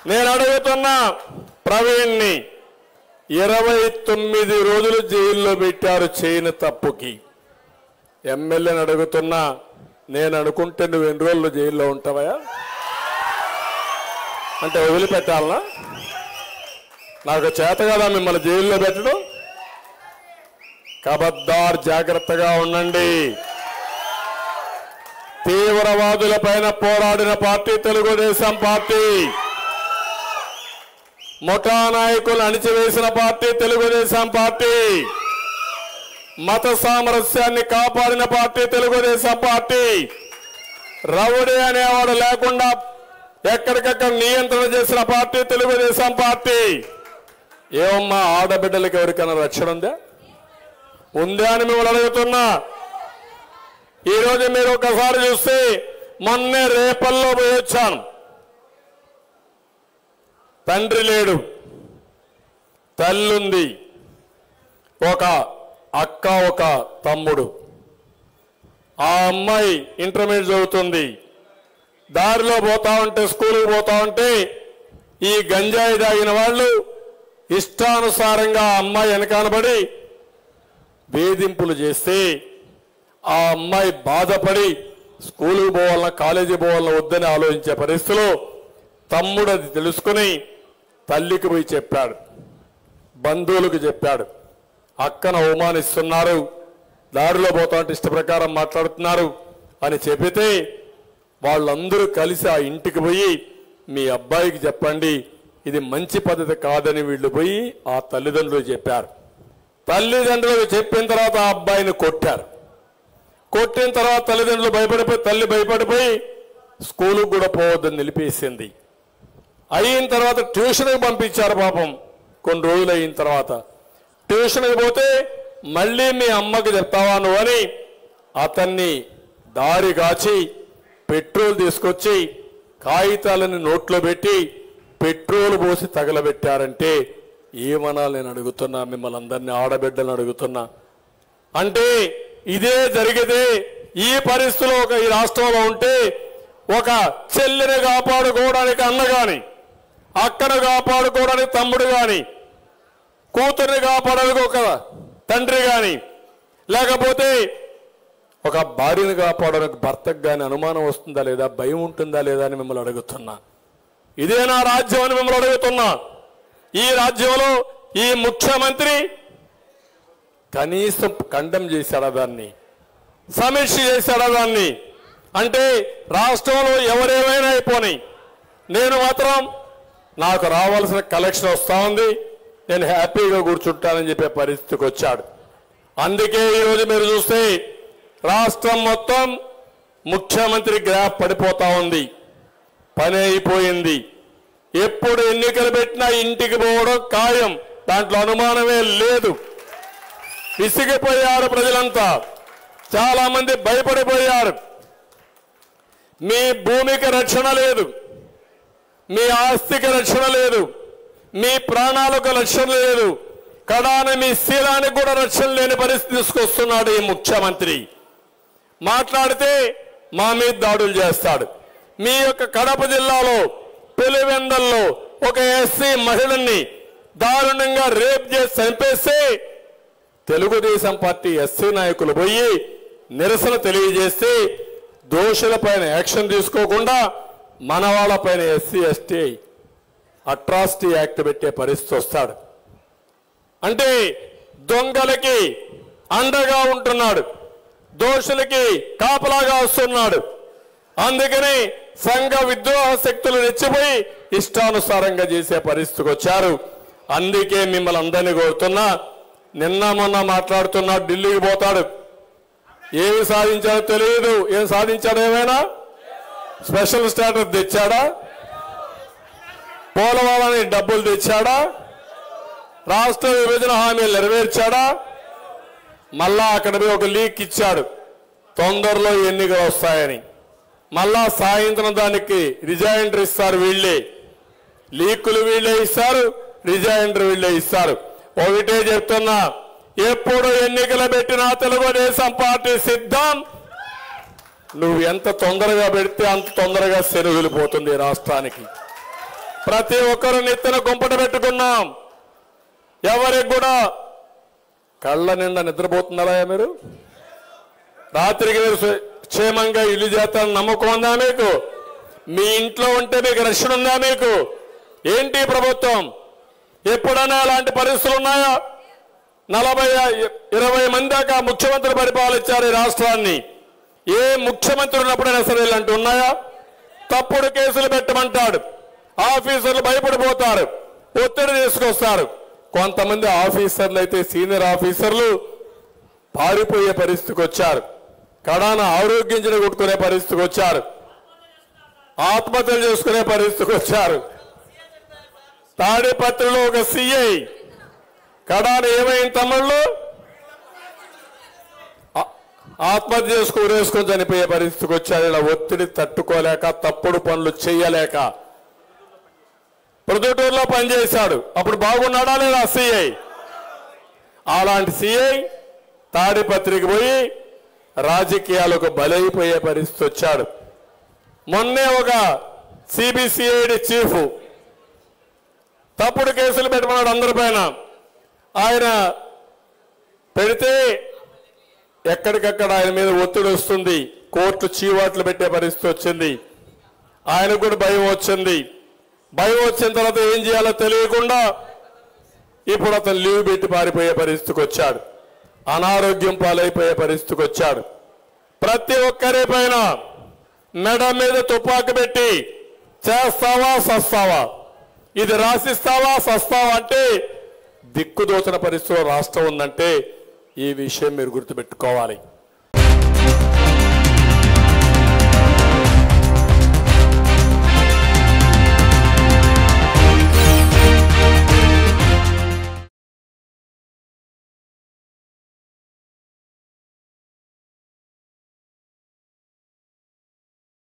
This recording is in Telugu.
నేను అడుగుతున్నా ప్రవీణ్ని ఇరవై తొమ్మిది రోజులు జైల్లో పెట్టారు చేయని తప్పుకి ఎమ్మెల్యేని అడుగుతున్నా నేను అనుకుంటే నువ్వు ఎన్ని రోజులు జైల్లో ఉంటావా అంటే వదిలిపెట్టాలనా నాకు చేత కదా మిమ్మల్ని జైల్లో పెట్టడం కబద్దార్ జాగ్రత్తగా ఉండండి తీవ్రవాదుల పైన పోరాడిన పార్టీ తెలుగుదేశం పార్టీ ముఠా నాయకులు అణిచివేసిన పార్టీ తెలుగుదేశం పార్టీ మత సామరస్యాన్ని కాపాడిన పార్టీ తెలుగుదేశం పార్టీ రౌడీ అనేవాడు లేకుండా ఎక్కడికక్కడ నియంత్రణ చేసిన పార్టీ తెలుగుదేశం పార్టీ ఏమమ్మా ఆడబిడ్డలకి ఎవరికైనా రక్షణ ఉందా ఉందా అని మిమ్మల్ని అడుగుతున్నా ఈరోజు మీరు ఒకసారి చూస్తే మొన్నే రేపల్లో పోయి వచ్చాను తండ్రి లేడు తల్లుంది ఒక అక్క ఒక తమ్ముడు ఆ అమ్మాయి ఇంటర్మీడియట్ చదువుతుంది దారిలో పోతా ఉంటే స్కూల్కి పోతా ఉంటే ఈ గంజాయి తాగిన వాళ్ళు ఇష్టానుసారంగా ఆ అమ్మాయి వెనకానబడి వేధింపులు చేస్తే ఆ అమ్మాయి బాధపడి స్కూల్కి పోవాలన్నా కాలేజీ పోవాలన్నా వద్దని ఆలోచించే పరిస్థితిలో తమ్ముడు అది తెలుసుకుని తల్లికి పోయి చెప్పాడు బంధువులకు చెప్పాడు అక్కను అవమానిస్తున్నారు దారిలో పోతాంటే ఇష్ట ప్రకారం మాట్లాడుతున్నారు అని చెప్పితే వాళ్ళందరూ కలిసి ఆ ఇంటికి పోయి మీ అబ్బాయికి చెప్పండి ఇది మంచి పద్ధతి కాదని వీళ్ళు పోయి ఆ తల్లిదండ్రులు చెప్పారు తల్లిదండ్రులకు చెప్పిన తర్వాత ఆ అబ్బాయిని కొట్టారు కొట్టిన తర్వాత తల్లిదండ్రులు భయపడిపోయి తల్లి భయపడిపోయి స్కూలుకు కూడా పోవద్దని నిలిపేసింది అయిన తర్వాత ట్యూషన్కి పంపించారు పాపం కొన్ని రోజులు అయిన తర్వాత ట్యూషన్కి పోతే మళ్ళీ మీ అమ్మకి చెప్తావా నువ్వు అని అతన్ని దారి కాచి పెట్రోల్ తీసుకొచ్చి కాగితాలని నోట్లో పెట్టి పెట్రోల్ పోసి తగలబెట్టారంటే ఏమనాలి నేను అడుగుతున్నా మిమ్మల్ని అందరినీ ఆడబిడ్డలను అడుగుతున్నా అంటే ఇదే జరిగితే ఈ పరిస్థితిలో ఒక ఈ రాష్ట్రంలో ఉంటే ఒక చెల్లిని కాపాడుకోవడానికి అన్న గాని అక్కను కాపాడుకోవడానికి తమ్ముడు గాని కూతుర్ని కాపాడడానికి ఒక తండ్రి గాని లేకపోతే ఒక భార్యను కాపాడడానికి భర్తకు గాని అనుమానం వస్తుందా లేదా భయం ఉంటుందా లేదా అని మిమ్మల్ని అడుగుతున్నా ఇదే నా రాజ్యం అని మిమ్మల్ని అడుగుతున్నా ఈ రాజ్యంలో ఈ ముఖ్యమంత్రి కనీసం ఖండం చేశాడా దాన్ని సమీక్ష చేశాడా దాన్ని అంటే రాష్ట్రంలో ఎవరేమైనా అయిపోని నేను మాత్రం నాకు రావాల్సిన కలెక్షన్ వస్తా ఉంది నేను హ్యాపీగా కూర్చుంటానని చెప్పే పరిస్థితికి వచ్చాడు అందుకే ఈరోజు మీరు చూస్తే రాష్ట్రం మొత్తం ముఖ్యమంత్రి గ్రాఫ్ పడిపోతా ఉంది పని అయిపోయింది ఎప్పుడు ఎన్నికలు పెట్టినా ఇంటికి పోవడం ఖాయం దాంట్లో అనుమానమే లేదు విసిగిపోయారు ప్రజలంతా చాలా మంది భయపడిపోయారు మీ భూమికి రక్షణ లేదు మీ ఆస్తికి రక్షణ లేదు మీ ప్రాణాలకు రక్షణ లేదు కడాన మీ శీలానికి కూడా రక్షణ లేని పరిస్థితి తీసుకొస్తున్నాడు ఈ ముఖ్యమంత్రి మాట్లాడితే మా మీద దాడులు చేస్తాడు మీ యొక్క కడప జిల్లాలో పులివెందల్లో ఒక ఎస్సీ మహిళని దారుణంగా రేప్ చేసి చంపేస్తే తెలుగుదేశం పార్టీ ఎస్సీ నాయకులు పోయి నిరసన తెలియజేస్తే దోషులపైన యాక్షన్ తీసుకోకుండా మన వాళ్ళపైన ఎస్సీ ఎస్టీ అట్రాసిటీ యాక్ట్ పెట్టే పరిస్థితి వస్తాడు అంటే దొంగలకి అండగా ఉంటున్నాడు దోషులకి కాపలాగా వస్తున్నాడు అందుకని సంఘ విద్రోహ శక్తులు రెచ్చిపోయి ఇష్టానుసారంగా చేసే పరిస్థితికి వచ్చారు అందుకే మిమ్మల్ని అందరినీ కోరుతున్నా నిన్న మొన్న మాట్లాడుతున్నాడు ఢిల్లీకి పోతాడు ఏమి సాధించాడో తెలియదు ఏం సాధించాడు ఏమైనా స్పెషల్ స్టేటస్ తెచ్చాడా పోలవరానికి డబ్బులు తెచ్చాడా రాష్ట్ర విభజన హామీలు నెరవేర్చాడా మళ్ళా అక్కడ పోయి ఒక లీక్ ఇచ్చాడు తొందరలో ఎన్నికలు వస్తాయని మళ్ళా సాయంత్రం దానికి రిజైండర్ ఇస్తారు వీళ్ళే లీకులు వీళ్ళే ఇస్తారు రిజైండర్ వీళ్ళే ఇస్తారు ఒకటే చెప్తున్నా ఎప్పుడు ఎన్నికలు పెట్టినా తెలుగుదేశం పార్టీ సిద్ధం నువ్వు ఎంత తొందరగా పెడితే అంత తొందరగా సెనుగులిపోతుంది ఈ రాష్ట్రానికి ప్రతి ఒక్కరు నెత్తిన గుంపట పెట్టుకున్నాం ఎవరికి కూడా కళ్ళ నిండా నిద్రపోతున్నారా మీరు రాత్రికి మీరు సు- క్షేమంగా ఇల్లు చేస్తారని నమ్మకం ఉందా మీకు మీ ఇంట్లో ఉంటే మీకు రక్షణ ఉందా మీకు ఏంటి ఈ ప్రభుత్వం ఎప్పుడైనా అలాంటి పరిస్థితులు ఉన్నాయా నలభై ఇరవై మంది దాకా ముఖ్యమంత్రి పరిపాలించారు ఈ రాష్ట్రాన్ని ఏ ముఖ్యమంత్రి ఉన్నప్పుడైనా సరే ఇలాంటి ఉన్నాయా తప్పుడు కేసులు పెట్టమంటాడు ఆఫీసర్లు భయపడిపోతారు ఒత్తిడి తీసుకొస్తారు కొంతమంది ఆఫీసర్లు అయితే సీనియర్ ఆఫీసర్లు పారిపోయే పరిస్థితికి వచ్చారు కడాన ఆరోగ్యం కొట్టుకునే పరిస్థితికి వచ్చారు ఆత్మహత్యలు చేసుకునే పరిస్థితికి వచ్చారు తాడిపత్రిలో ఒక సిఐ కడాన ఏమైంది తమ్ముళ్ళు ఆ- ఆత్మహత్య చేసుకుని ఊరేసుకొని చనిపోయే పరిస్థితికి వచ్చారు ఇలా ఒత్తిడి తట్టుకోలేక తప్పుడు పనులు చేయలేక ప్రొద్దుటూరులో పనిచేశాడు అప్పుడు బాగున్నాడా లేదా సిఐ అలాంటి సిఐ తాడిపత్రికి పోయి రాజకీయాలకు బలైపోయే పరిస్థితి వచ్చాడు మొన్నే ఒక సిబిసిఐడి చీఫ్ తప్పుడు కేసులు పెట్టమన్నాడు అందరిపైన ఆయన పెడితే ఎక్కడికక్కడ ఆయన మీద ఒత్తిడి వస్తుంది కోర్టు చీవాట్లు పెట్టే పరిస్థితి వచ్చింది ఆయనకు కూడా భయం వచ్చింది భయం వచ్చిన తర్వాత ఏం చేయాలో తెలియకుండా ఇప్పుడు అతను లీవ్ పెట్టి పారిపోయే పరిస్థితికి వచ్చాడు అనారోగ్యం పాలైపోయే పరిస్థితికి వచ్చాడు ప్రతి ఒక్కరి పైన మెడ మీద తుపాకు పెట్టి చేస్తావా సస్తావా ఇది రాసిస్తావా సస్తావా అంటే దిక్కుదోచిన పరిస్థితిలో రాష్ట్రం ఉందంటే ఈ విషయం మీరు గుర్తుపెట్టుకోవాలి